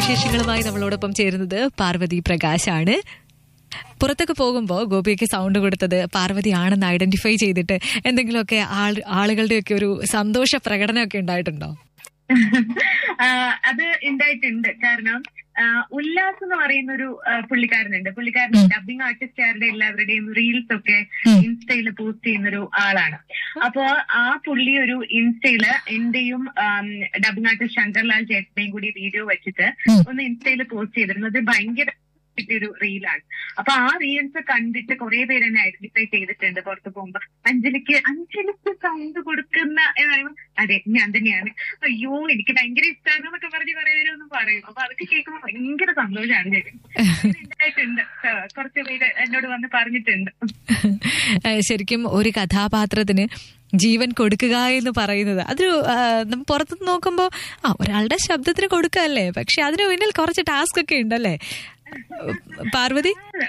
വിശേഷങ്ങളുമായി നമ്മളോടൊപ്പം ചേരുന്നത് പാർവതി പ്രകാശാണ് പുറത്തൊക്കെ പോകുമ്പോൾ ഗോപിക്ക് സൗണ്ട് കൊടുത്തത് പാർവതിയാണെന്ന് ഐഡന്റിഫൈ ചെയ്തിട്ട് എന്തെങ്കിലുമൊക്കെ ആൾ ആളുകളുടെയൊക്കെ ഒരു സന്തോഷ പ്രകടനമൊക്കെ ഉണ്ടായിട്ടുണ്ടോ ആ, അത് ഉണ്ടായിട്ടുണ്ട് കാരണം ആ, ഉല്ലാസ് എന്ന് പറയുന്ന ഒരു ആ, പുള്ളിക്കാരനുണ്ട് പുള്ളിക്കാരൻ ഡബിങ് ആർട്ടിസ്റ്റുകാരുടെ എല്ലാവരുടെയും റീൽസ് ഒക്കെ ഇൻസ്റ്റയിൽ പോസ്റ്റ് ചെയ്യുന്ന ഒരു ആളാണ് അപ്പോ ആ പുള്ളി ഒരു ഇൻസ്റ്റയില് എന്റെയും ഡബിങ് ആർട്ടിസ്റ്റ് ശങ്കർലാൽ ചേട്ടനെയും കൂടി വീഡിയോ വെച്ചിട്ട് ഒന്ന് ഇൻസ്റ്റയിൽ പോസ്റ്റ് ചെയ്തിരുന്നത് ഭയങ്കര ഒരു റീലാണ് അപ്പൊ ആ റീൽസ് കണ്ടിട്ട് കുറെ പേര് എന്നെ ഐഡന്റിഫൈ ചെയ്തിട്ടുണ്ട് പുറത്ത് പോകുമ്പോ അഞ്ജലിക്ക് അഞ്ജലിക്ക് സൗണ്ട് കൊടുക്കുന്ന എന്ന് പറയുമ്പോ അതെ ഞാൻ തന്നെയാണ് അയ്യോ എനിക്ക് ഭയങ്കര ഇഷ്ടമാണ് എന്നൊക്കെ പറഞ്ഞ് കുറെ പേരൊന്നും പറയും അപ്പൊ അതൊക്കെ കേൾക്കുമ്പോൾ ഭയങ്കര സന്തോഷമാണ് ചേട്ടൻ ഉണ്ടായിട്ടുണ്ട് ആ, കുറച്ച് പേര് എന്നോട് വന്ന് പറഞ്ഞിട്ടുണ്ട് ഏഹ് ശരിക്കും ഒരു കഥാപാത്രത്തിന് ജീവൻ കൊടുക്കുക എന്ന് പറയുന്നത് അതൊരു നമ്മൾ പുറത്തുനിന്ന് നോക്കുമ്പോൾ ആ ഒരാളുടെ ശബ്ദത്തിന് കൊടുക്കല്ലേ പക്ഷെ അതിന് പിന്നിൽ കുറച്ച് ടാസ്ക് ഒക്കെ ഉണ്ടല്ലേ പാർവതി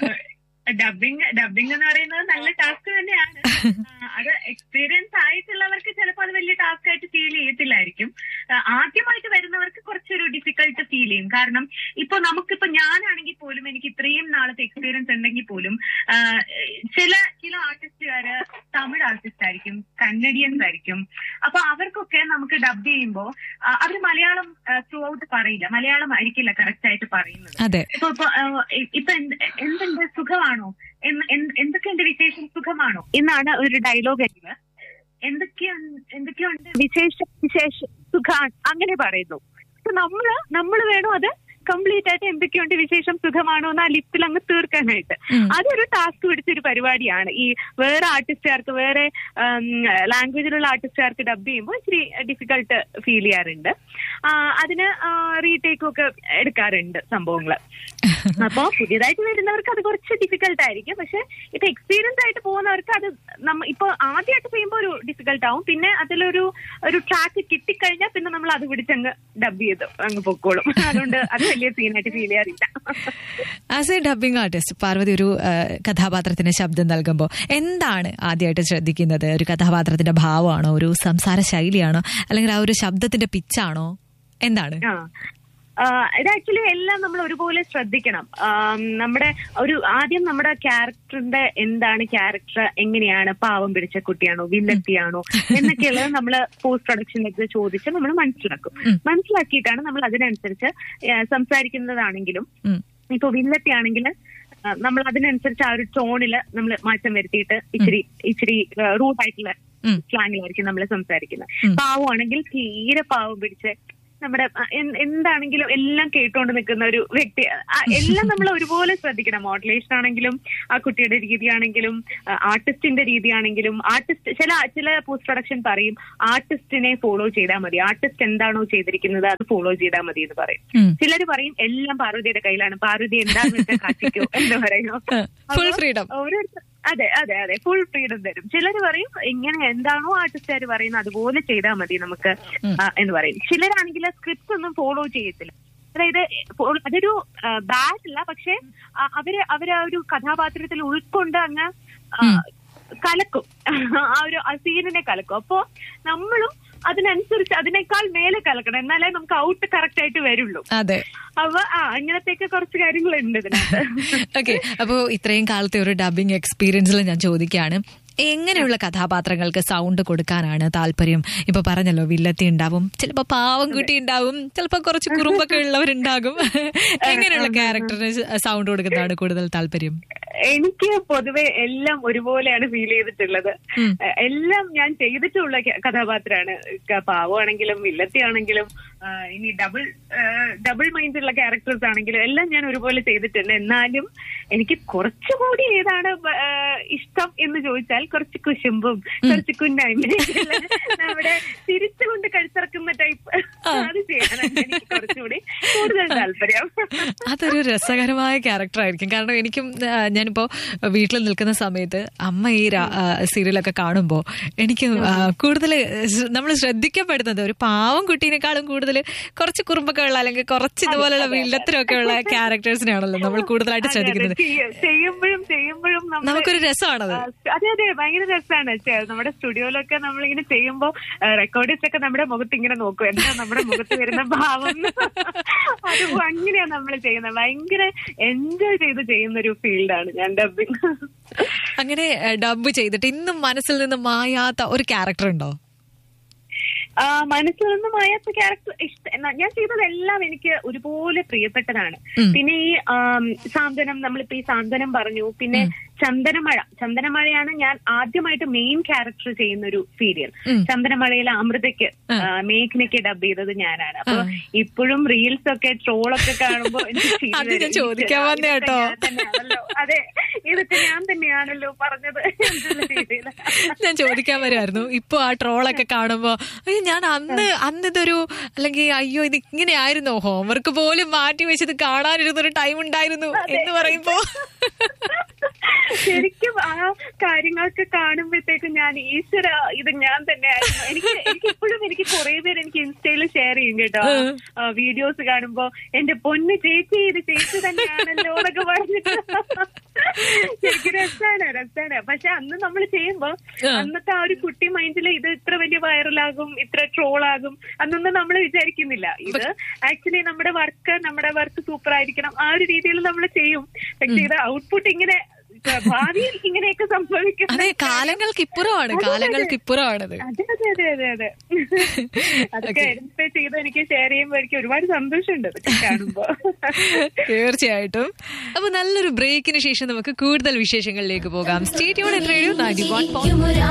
ഡബിങ് ഡബിങ് എന്ന് പറയുന്നത് നല്ല ടാസ്ക് തന്നെയാണ് ആ, അത് എക്സ്പീരിയൻസ് ആയിട്ടുള്ളവർക്ക് ചിലപ്പോൾ അത് വലിയ ടാസ്ക് ആയിട്ട് ഫീൽ ചെയ്യത്തില്ലായിരിക്കും ആ, ആദ്യമായിട്ട് വരുന്നവർക്ക് കുറച്ചൊരു ഡിഫിക്കൽട്ട് ഫീൽ ചെയ്യും കാരണം ഇപ്പൊ നമുക്കിപ്പോ ഞാനാണെങ്കിൽ പോലും എനിക്ക് ഇത്രയും നാളത്തെ എക്സ്പീരിയൻസ് ഉണ്ടെങ്കിൽ പോലും ആ, ചില ചില ആർട്ടിസ്റ്റുകാര് തമിഴ് ആർട്ടിസ്റ്റ് ആയിരിക്കും കന്നഡിയൻസ് ആയിരിക്കും അപ്പൊ അവർക്കൊക്കെ നമുക്ക് ഡബ് ചെയ്യുമ്പോൾ അവർ മലയാളം ത്രൂ ഔട്ട് പറയില്ല മലയാളം ആയിരിക്കില്ല കറക്റ്റ് ആയിട്ട് പറയുന്നത് അതെ ഇപ്പൊ ഇപ്പൊ ആ, ഇപ്പൊ എന്ത് എന്തുണ്ട് സുഖമാണോ എന്ന് എന്ത് എന്തൊക്കെയുണ്ട് വിശേഷം സുഖമാണോ എന്നാണ് ഒരു ഡയലോഗ് എങ്കിൽ എന്തൊക്കെയുണ്ട് എന്തൊക്കെയുണ്ട് വിശേഷം വിശേഷം സുഖാണ് അങ്ങനെ പറയുന്നു അപ്പൊ നമ്മള് നമ്മൾ വേണം അത് കംപ്ലീറ്റ് ആയിട്ട് എന്തൊക്കെയുണ്ട് വിശേഷം സുഖമാണോ എന്ന് ആ ലിസ്റ്റിൽ അങ്ങ് തീർക്കാനായിട്ട് ഉം. അതൊരു ടാസ്ക് പിടിച്ചൊരു പരിപാടിയാണ് ഈ വേറെ ആർട്ടിസ്റ്റുകാർക്ക് വേറെ ലാംഗ്വേജിലുള്ള ആർട്ടിസ്റ്റുകാർക്ക് ഡബ് ചെയ്യുമ്പോൾ ഇച്ചിരി ഡിഫിക്കൾട്ട് ഫീൽ ചെയ്യാറുണ്ട് ആ, അതിന് റീടേക്കും ഒക്കെ എടുക്കാറുണ്ട് സംഭവങ്ങൾ അപ്പോ പുതിയതായിട്ട് വരുന്നവർക്ക് അത് കുറച്ച് ഡിഫിക്കൽട്ട് ആയിരിക്കും പക്ഷെ ഇപ്പൊ എക്സ്പീരിയൻസ് ആയിട്ട് പോകുന്നവർക്ക് അത് നമ്മ ഇപ്പൊ ആദ്യമായിട്ട് ചെയ്യുമ്പോൾ ഒരു ഡിഫിക്കൽട്ട് ആവും പിന്നെ അതിലൊരു ഒരു ട്രാക്ക് കിട്ടിക്കഴിഞ്ഞാൽ പിന്നെ നമ്മൾ അത് പിടിച്ചങ്ങ് ഡബ് ചെയ്ത് അങ്ങ് പൊക്കോളും അതുകൊണ്ട് അത് വലിയ സീനായിട്ട് ഫീൽ ചെയ്യാറില്ല as a dubbing artist Parvathy ഒരു ഏഹ്, കഥാപാത്രത്തിന് ശബ്ദം നൽകുമ്പോൾ എന്താണ് ആദ്യമായിട്ട് ശ്രദ്ധിക്കുന്നത് ഒരു കഥാപാത്രത്തിന്റെ ഭാവമാണോ ഒരു സംസാര ശൈലിയാണോ അല്ലെങ്കിൽ ആ ഒരു ശബ്ദത്തിന്റെ പിച്ചാണോ എന്താണ് ആ ആ, ഇത് ആക്ച്വലി എല്ലാം നമ്മൾ ഒരുപോലെ ശ്രദ്ധിക്കണം ആം, നമ്മുടെ ഒരു ആദ്യം നമ്മുടെ ക്യാരക്ടറിന്റെ എന്താണ് ക്യാരക്ടർ എങ്ങനെയാണ് പാവം പിടിച്ച കുട്ടിയാണോ വില്ലത്തിയാണോ എന്നൊക്കെയുള്ളത് നമ്മൾ പോസ്റ്റ് പ്രൊഡക്ഷനിലേക്ക് ചോദിച്ച് നമ്മൾ മനസ്സിലാക്കും ഉം. മനസ്സിലാക്കിയിട്ടാണ് നമ്മൾ അതിനനുസരിച്ച് ഏ, സംസാരിക്കുന്നതാണെങ്കിലും ഉം. ഇപ്പൊ വില്ലത്തിയാണെങ്കിൽ നമ്മൾ അതിനനുസരിച്ച് ആ ഒരു ടോണില് നമ്മൾ മാറ്റം വരുത്തിയിട്ട് ഇച്ചിരി ഇച്ചിരി റൂട്ടായിട്ടുള്ള ഉം. സ്ലാങ്ങിലായിരിക്കും നമ്മൾ സംസാരിക്കുന്നത് ഉം. പാവമാണെങ്കിൽ തീരെ പാവം പിടിച്ച് നമ്മുടെ ആ, എന്ത് എന്താണെങ്കിലും എല്ലാം കേട്ടുകൊണ്ട് നിൽക്കുന്ന ഒരു വ്യക്തി ആ, എല്ലാം നമ്മൾ ഒരുപോലെ ശ്രദ്ധിക്കണം മോഡുലേഷൻ ആണെങ്കിലും ആ കുട്ടിയുടെ രീതിയാണെങ്കിലും ആർട്ടിസ്റ്റിന്റെ രീതിയാണെങ്കിലും ആർട്ടിസ്റ്റ് ചില ചില പോസ്റ്റ് പ്രൊഡക്ഷൻ പറയും ആർട്ടിസ്റ്റിനെ ഫോളോ ചെയ്താൽ മതി ആർട്ടിസ്റ്റ് എന്താണോ ചെയ്തിരിക്കുന്നത് അത് ഫോളോ ചെയ്താൽ മതി എന്ന് പറയും ഉം. ചിലർ പറയും എല്ലാം പാർവതിയുടെ കയ്യിലാണ് പാർവതി എന്താന്ന് വെച്ചാൽ കാട്ടിക്കോ എന്ന് പറയുന്നു ഫുൾ ഫ്രീഡം ഓരോരുത്തർ അതെ അതെ അതെ ഫുൾ ഫ്രീഡം തരും ചിലർ പറയും ഇങ്ങനെ എന്താണോ ആർട്ടിസ്റ്റുകാർ പറയുന്നത് അതുപോലെ ചെയ്താൽ മതി നമുക്ക് ഉം. ആ, എന്ന് പറയും ചിലരാണെങ്കിൽ സ്ക്രിപ്റ്റ് ഒന്നും ഫോളോ ചെയ്യത്തില്ല അതായത് ഫോ- അതൊരു ബാഡ് അല്ല പക്ഷെ ആ, അവര് അവര് ആ ഒരു കഥാപാത്രത്തിൽ ഉൾക്കൊണ്ട് അങ്ങ് ആ, ഉം. കലക്കും ആ ഒരു ആ സീനിനെ കലക്കും അപ്പോ നമ്മളും അതിനനുസരിച്ച് അതിനേക്കാൾ മേലെ കലക്കണം എന്നാലേ നമുക്ക് ഔട്ട് കറക്റ്റ് ആയിട്ട് വരുള്ളൂ അതെ അപ്പൊ ആ അങ്ങനത്തെയൊക്കെ കുറച്ച് കാര്യങ്ങളുണ്ട് ഇതിനകത്ത് ഓക്കെ അപ്പോൾ ഇത്രയും കാലത്തെ ഒരു ഡബിംഗ് എക്സ്പീരിയൻസിൽ ഞാൻ ചോദിക്കുകയാണ് എങ്ങനെയുള്ള കഥാപാത്രങ്ങൾക്ക് സൗണ്ട് കൊടുക്കാനാണ് താല്പര്യം ഇപ്പൊ പറഞ്ഞല്ലോ വില്ലത്തി ഉണ്ടാവും ചിലപ്പോ പാവം കുട്ടി ഉണ്ടാവും ചിലപ്പോ കുറച്ച് കുറുമ്പൊക്കെ ഉള്ളവരുണ്ടാകും എങ്ങനെയുള്ള ക്യാരക്ടറിന് സൗണ്ട് കൊടുക്കുന്നതാണ് കൂടുതൽ താല്പര്യം എനിക്ക് പൊതുവെ എല്ലാം ഒരുപോലെയാണ് ഫീൽ ചെയ്തിട്ടുള്ളത് ഉം. എ- എല്ലാം ഞാൻ ചെയ്തിട്ടുള്ള ക- കഥാപാത്രമാണ് ക- പാവമാണെങ്കിലും വില്ലത്തിയാണെങ്കിലും ആ, ഇനി ഡബിൾ ഡബിൾ മൈൻഡ് ഉള്ള ക്യാരക്ടേഴ്സ് ആണെങ്കിലും എല്ലാം ഞാൻ ഒരുപോലെ ചെയ്തിട്ടുണ്ട് എന്നാലും എനിക്ക് കുറച്ചുകൂടി ഏതാണ് ബ- ആ, ഇഷ്ടം എന്ന് ചോദിച്ചാൽ കുറച്ച് കുശുമ്പും കുറച്ച് കുന്നായ്മ നമ്മുടെ തിരിച്ചുകൊണ്ട് കഴുത്തിറക്കുന്ന ടൈപ്പ് അത് ചെയ്യാനാണ് എനിക്ക് കുറച്ചുകൂടി കൂടുതൽ താല്പര്യം അതൊരു രസകരമായ ക്യാരക്ടർ ആയിരിക്കും കാരണം എനിക്കും ആ, ഞാനിപ്പോ വീട്ടിൽ നിൽക്കുന്ന സമയത്ത് അമ്മ ഈ രാ- ആ, സീരിയലൊക്കെ കാണുമ്പോൾ എനിക്ക് കൂടുതൽ നമ്മൾ ശ്രദ്ധിക്കപ്പെടുന്നത് ഒരു പാവം കുട്ടീനേക്കാളും കൂടുതൽ കുറച്ച് കുറുമ്പൊക്കെ ഉള്ള അല്ലെങ്കിൽ കുറച്ച് ഇതുപോലുള്ള വില്ലത്തരമൊക്കെ ഉള്ള ക്യാരക്ടേഴ്സിനാണല്ലോ നമ്മൾ കൂടുതലായിട്ട് അതെ, അതെ. ശ്രദ്ധിക്കുന്നത് ചെയ്യ- ചെയ്യുമ്പോഴും ചെയ്യുമ്പോഴും നമ്മള് നമുക്കൊരു രസമാണത് ആ, അതെ അതെ ഭയങ്കര രസമാണ് നമ്മുടെ സ്റ്റുഡിയോയിലൊക്കെ നമ്മളിങ്ങനെ ചെയ്യുമ്പോ റെക്കോർഡിസ്റ്റ് ഒക്കെ നമ്മുടെ മുഖത്ത് ഇങ്ങനെ നോക്കും എന്താ നമ്മുടെ മുഖത്ത് വരുന്ന ഭാവം എന്ന്. അത് അങ്ങനെയാ നമ്മൾ ചെയ്യുന്നത് ഭയങ്കര എൻജോയ് ചെയ്ത് ചെയ്യുന്ന ഒരു ഫീൽഡാണ് ഞാൻ ഡബിങ് അങ്ങനെ ഡബ് ചെയ്തിട്ട് ഇന്നും മനസ്സിൽ നിന്ന് മായാത്ത ഒരു ക്യാരക്ടർ ഉണ്ടോ ആ, മനസ്സിൽ നിന്ന് മായാത്ത ക്യാരക്ടർ ഇഷ്ട എന്നാ, ഞാൻ ചെയ്തതെല്ലാം എനിക്ക് ഒരുപോലെ പ്രിയപ്പെട്ടതാണ് ഉം. പിന്നെ ഈ ആം, സാന്ത്വനം നമ്മളിപ്പോ ഈ സാന്ത്വനം പറഞ്ഞു പിന്നെ ചന്ദനമഴ ചന്ദനമഴയാണ് ഞാൻ ആദ്യമായിട്ട് മെയിൻ ക്യാരക്ടർ ചെയ്യുന്ന ഒരു സീരിയൽ ഉം. ചന്ദനമഴയിലെ അമൃതയ്ക്ക് ആ. ആ, മേഘ്നയ്ക്ക് ഡബ് ചെയ്തത് ഞാനാണ് അപ്പൊ ആ. ഇപ്പോഴും റീൽസ് ഒക്കെ ട്രോളൊക്കെ കാണുമ്പോ എനിക്ക് ചിരി അത് ഞാൻ വരും. ചോദിക്കാൻ ഇതൊക്കെ വന്നേ കേട്ടോ. ഞാൻ തന്നെയാണല്ലോ. അതെ ഇതൊക്കെ ഞാൻ തന്നെയാണല്ലോ പറഞ്ഞത് എന്നുള്ള രീതിയിൽ ഞാൻ ചോദിക്കാൻ വരുമായിരുന്നു ഇപ്പൊ ആ ട്രോളൊക്കെ കാണുമ്പോ അയ്യോ ഞാൻ അന്ന് അന്ന് ഇതൊരു അല്ലെങ്കിൽ അയ്യോ ഇത് ഇങ്ങനെ ആയിരുന്നോ ഹോംവർക്ക് പോലും മാറ്റി വെച്ചത് കാണാനിരുന്നൊരു ടൈം ഉണ്ടായിരുന്നു എന്ന് പറയുമ്പോ ശരിക്കും ആ കാര്യങ്ങളൊക്കെ കാണുമ്പോഴത്തേക്കും ഞാൻ ഈശ്വര ഇത് ഞാൻ തന്നെയായിരുന്നു എനിക്ക് എനിക്ക് ഇപ്പോഴും എനിക്ക് കുറെ പേര് എനിക്ക് ഇൻസ്റ്റയിൽ ഷെയർ ചെയ്യും കേട്ടോ വീഡിയോസ് കാണുമ്പോ എന്റെ പൊന്ന് ചേച്ചി ഇത് ചേച്ചി തന്നെയാണല്ലോ എന്നൊക്കെ പറഞ്ഞിട്ട് ശരിക്കും രസാണ് രസാണ് പക്ഷെ അന്ന് നമ്മൾ ചെയ്യുമ്പോ ആ. അന്നത്തെ ആ ഒരു കുട്ടി മൈൻഡിൽ ഇത് ഇത്ര വലിയ വൈറലാകും ഇത്ര ട്രോൾ ആകും അന്നൊന്നും നമ്മൾ വിചാരിക്കുന്നില്ല ഇത് ആക്ച്വലി നമ്മുടെ വർക്ക് നമ്മുടെ വർക്ക് സൂപ്പർ ആയിരിക്കണം ആ ഒരു രീതിയിൽ നമ്മൾ ചെയ്യും പക്ഷെ ഇത് ഔട്ട്പുട്ട് ഇങ്ങനെ ഭാവിയിൽ ഇങ്ങനെയൊക്കെ സംഭവിക്കും അതെ കാലങ്ങൾക്ക് ഇപ്പുറമാണ് കാലങ്ങൾക്ക് ഇപ്പുറമാണത് അതെ അതെ അതെ അതെ അതെ അതൊക്കെ ഐഡന്റിഫൈ ചെയ്ത് എനിക്ക് ഷെയർ ചെയ്യുമ്പോൾ എനിക്ക് ഒരുപാട് സന്തോഷമുണ്ട് ഇതൊക്കെ കാണുമ്പോ തീർച്ചയായിട്ടും അപ്പൊ നല്ലൊരു ബ്രേക്കിന് ശേഷം നമുക്ക് കൂടുതൽ വിശേഷങ്ങളിലേക്ക് പോകാം സ്റ്റേറ്റ് റേഡിയോ നയൻറ്റി വൺ ചിരിക്കുമൊരാ